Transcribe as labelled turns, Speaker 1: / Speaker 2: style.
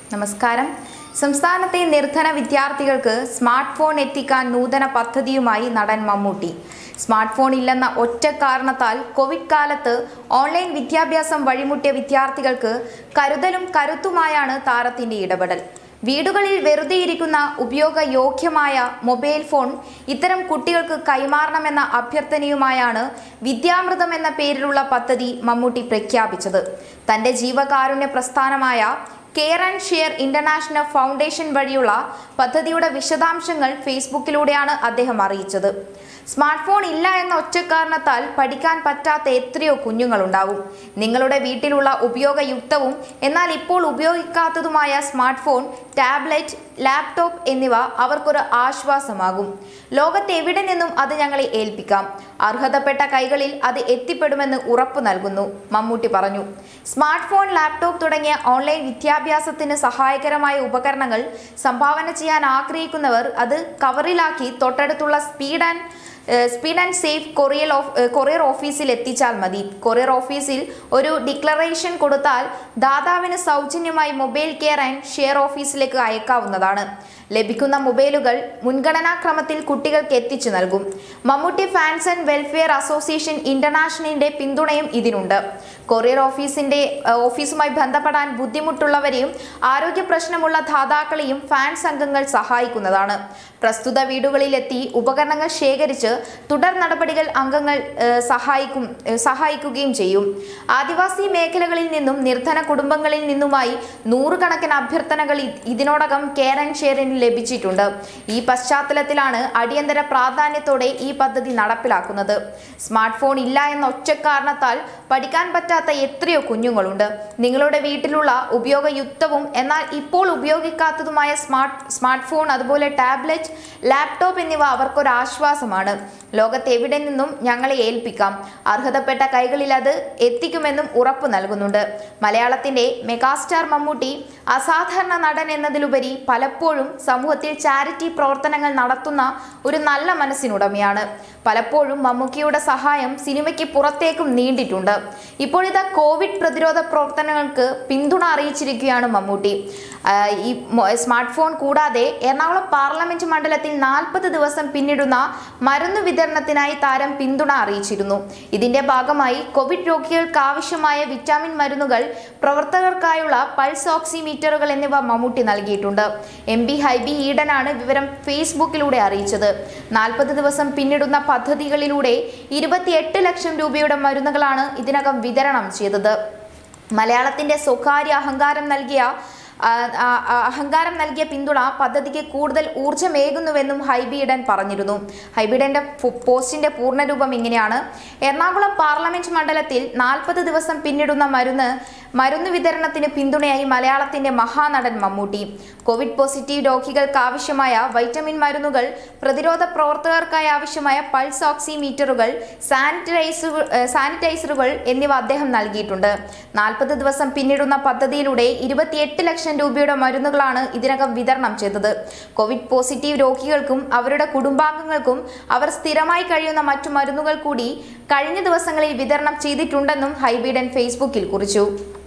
Speaker 1: നമസ്കാരം സംസ്ഥാനത്തെ നിർധന വിദ്യാർത്ഥികൾക്ക് സ്മാർട്ട് ഫോൺ എത്തിക്കാൻ നൂതന പദ്ധതിയുമായി നടൻ മമ്മൂട്ടി സ്മാർട്ട് ഫോൺ ഇല്ലെന്ന ഒറ്റ കാരണത്താൽ കോവിഡ് കാലത്ത് ഓൺലൈൻ വിദ്യാഭ്യാസം വഴിമുട്ടിയ വിദ്യാർത്ഥികൾക്ക് കരുതലും കരുത്തുമായാണ് താരത്തിന്റെ ഇടപെടൽ വീടുകളിൽ വെറുതെ ഇരിക്കുന്ന ഉപയോഗയോഗ്യമായ മൊബൈൽ ഫോൺ ഇത്തരം കുട്ടികൾക്ക് കൈമാറണമെന്ന അഭ്യർത്ഥനയുമായാണ് വിദ്യാമൃതം എന്ന പേരിലുള്ള പദ്ധതി മമ്മൂട്ടി പ്രഖ്യാപിച്ചത് തന്റെ ജീവകാരുണ്യ പ്രസ്ഥാനമായ care and share international foundation വഴിയുള്ള പദ്ധതിയുടെ വിശദാംശങ്ങൾ ഫേസ്ബുക്കിലൂടെയാണ് അദ്ദേഹം അറിയിച്ചത് സ്മാർട്ട് ഫോൺ ഇല്ല എന്ന ഒറ്റക്കാരണത്താൽ പഠിക്കാൻ പറ്റാത്ത എത്രയോ കുഞ്ഞുങ്ങളുണ്ടാവും നിങ്ങളുടെ വീട്ടിലുള്ള ഉപയോഗയുക്തവും എന്നാൽ ഇപ്പോൾ ഉപയോഗിക്കാത്തതുമായ സ്മാർട്ട് ഫോൺ ടാബ്ലറ്റ് ലാപ്ടോപ്പ് എന്നിവ അവർക്കൊരു ആശ്വാസമാകും ലോകത്ത് എവിടെ നിന്നും അത് ഞങ്ങളെ ഏൽപ്പിക്കാം അർഹതപ്പെട്ട കൈകളിൽ അത് എത്തിപ്പെടുമെന്ന് ഉറപ്പു നൽകുന്നു മമ്മൂട്ടി പറഞ്ഞു സ്മാർട്ട് ഫോൺ ലാപ്ടോപ്പ് തുടങ്ങിയ ഓൺലൈൻ വിദ്യാഭ്യാസത്തിന് സഹായകരമായ ഉപകരണങ്ങൾ സംഭാവന ചെയ്യാൻ ആഗ്രഹിക്കുന്നവർ അത് കവറിലാക്കി തൊട്ടടുത്തുള്ള speed and speed and safe courier of courier ഓഫീസിൽ എത്തിച്ചാൽ മതി കൊറിയർ ഓഫീസിൽ ഒരു ഡിക്ലറേഷൻ കൊടുത്താൽ ദാതാവിന് സൗജന്യമായി മൊബൈൽ കെയർ ആൻഡ് ഷെയർ ഓഫീസിലേക്ക് അയക്കാവുന്നതാണ് ലഭിക്കുന്ന മൊബൈലുകൾ മുൻഗണനാക്രമത്തിൽ കുട്ടികൾക്ക് എത്തിച്ചു നൽകും Mammootty fans and welfare association ഇന്റർനാഷണലിന്റെ പിന്തുണയും ഇതിനുണ്ട് കൊറിയർ ഓഫീസിന്റെ ഓഫീസുമായി ബന്ധപ്പെടാൻ ബുദ്ധിമുട്ടുള്ളവരെയും ആരോഗ്യ പ്രശ്നമുള്ള ദാതാക്കളെയും ഫാൻസ് അംഗങ്ങൾ സഹായിക്കുന്നതാണ് പ്രസ്തുത വീടുകളിലെത്തി ഉപകരണങ്ങൾ ശേഖരിച്ച് തുടർ നടപടികൾ അംഗങ്ങൾ ഏഹ്, സഹായിക്കും ഏഹ്, സഹായിക്കുകയും ചെയ്യും ആദിവാസി മേഖലകളിൽ നിന്നും നിർധന കുടുംബങ്ങളിൽ നിന്നുമായി നൂറുകണക്കിന് അഭ്യർത്ഥനകൾ ഇ- ഇതിനോടകം കെയർ ആൻഡ് ഷെയറിന് ലഭിച്ചിട്ടുണ്ട് ഈ പശ്ചാത്തലത്തിലാണ് അടിയന്തര പ്രാധാന്യത്തോടെ ഈ പദ്ധതി നടപ്പിലാക്കുന്നത് സ്മാർട്ട് ഫോൺ ഇല്ല എന്ന ഒറ്റ കാരണത്താൽ പഠിക്കാൻ പറ്റാത്ത എത്രയോ കുഞ്ഞുങ്ങളുണ്ട് നിങ്ങളുടെ വീട്ടിലുള്ള ഉപയോഗയുക്തവും എന്നാൽ ഇപ്പോൾ ഉപയോഗിക്കാത്തതുമായ സ്മാർട്ട് സ്മാർട്ട് ഫോൺ അതുപോലെ ടാബ്ലറ്റ് ലാപ്ടോപ്പ് എന്നിവ അവർക്കൊരു ആശ്വാസമാണ് ലോകത്ത് എവിടെ നിന്നും ഞങ്ങളെ ഏൽപ്പിക്കാം അർഹതപ്പെട്ട കൈകളിൽ അത് എത്തിക്കുമെന്നും ഉറപ്പു നൽകുന്നുണ്ട് മലയാളത്തിന്റെ മെഗാസ്റ്റാർ മമ്മൂട്ടി അസാധാരണ നടൻ എന്നതിലുപരി പലപ്പോഴും സമൂഹത്തിൽ ചാരിറ്റി പ്രവർത്തനങ്ങൾ നടത്തുന്ന ഒരു നല്ല മനസ്സിനുടമയാണ് പലപ്പോഴും മമ്മൂക്കിയുടെ സഹായം സിനിമയ്ക്ക് പുറത്തേക്കും നീണ്ടിട്ടുണ്ട് ഇപ്പോഴിതാ കോവിഡ് പ്രതിരോധ പ്രവർത്തനങ്ങൾക്ക് പിന്തുണ അറിയിച്ചിരിക്കുകയാണ് മമ്മൂട്ടി ആ, ഈ മൊ- സ്മാർട്ട് ഫോൺ കൂടാതെ എറണാകുളം പാർലമെന്റ് മണ്ഡലത്തിൽ നാൽപ്പത് ദിവസം പിന്നിടുന്ന മരുന്ന് വിതരണത്തിനായി താരം പിന്തുണ അറിയിച്ചിരുന്നു ഇതിന്റെ ഭാഗമായി കോവിഡ് രോഗികൾക്ക് ആവശ്യമായ വിറ്റാമിൻ മരുന്നുകൾ പ്രവർത്തകർക്കായുള്ള പൾസ് ഓക്സിമീറ്ററുകൾ എന്നിവ മമ്മൂട്ടി നൽകിയിട്ടുണ്ട് എം പി ഹൈബി ഈഡനാണ് വിവരം ഫേസ്ബുക്കിലൂടെ അറിയിച്ചത് നാൽപ്പത് ദിവസം പിന്നിടുന്ന പദ്ധതികളിലൂടെ ഇരുപത്തിയെട്ട് ലക്ഷം രൂപയുടെ മരുന്നുകളാണ് ഇതിനകം വിതരണം ചെയ്തത് മലയാളത്തിന്റെ സ്വകാര്യ അഹങ്കാരം നൽകിയ ആ, ആ, ആ, അഹങ്കാരം നൽകിയ പിന്തുണ പദ്ധതിക്ക് കൂടുതൽ ഊർജ്ജമേകുന്നുവെന്നും ഹൈബിയിഡൻ പറഞ്ഞിരുന്നു ഹൈബിഡന്റെ ഫു- പോസ്റ്റിന്റെ പൂർണ്ണരൂപം ഇങ്ങനെയാണ് എറണാകുളം പാർലമെന്റ് മണ്ഡലത്തിൽ നാൽപ്പത് ദിവസം പിന്നിടുന്ന മരുന്ന് മരുന്ന് വിതരണത്തിന് പിന്തുണയായി മലയാളത്തിന്റെ മഹാനടൻ മമ്മൂട്ടി കോവിഡ് പോസിറ്റീവ് രോഗികൾക്ക് ആവശ്യമായ വൈറ്റമിൻ മരുന്നുകൾ പ്രതിരോധ പ്രവർത്തകർക്കായി ആവശ്യമായ പൾസ് ഓക്സിമീറ്ററുകൾ സാനിറ്റൈസറുകൾ സാനിറ്റൈസറുകൾ എന്നിവ അദ്ദേഹം നൽകിയിട്ടുണ്ട് നാൽപ്പത് ദിവസം പിന്നിടുന്ന പദ്ധതിയിലൂടെ ഇരുപത്തിയെട്ട് ലക്ഷം രൂപയുടെ മരുന്നുകളാണ് ഇതിനകം വിതരണം ചെയ്തത് കോവിഡ് പോസിറ്റീവ് രോഗികൾക്കും അവരുടെ കുടുംബാംഗങ്ങൾക്കും അവർ സ്ഥിരമായി കഴിയുന്ന മറ്റു മരുന്നുകൾ കൂടി കഴിഞ്ഞ ദിവസങ്ങളിൽ വിതരണം ചെയ്തിട്ടുണ്ടെന്നും ഹൈബീഡൻ ഫേസ്ബുക്കിൽ കുറിച്ചു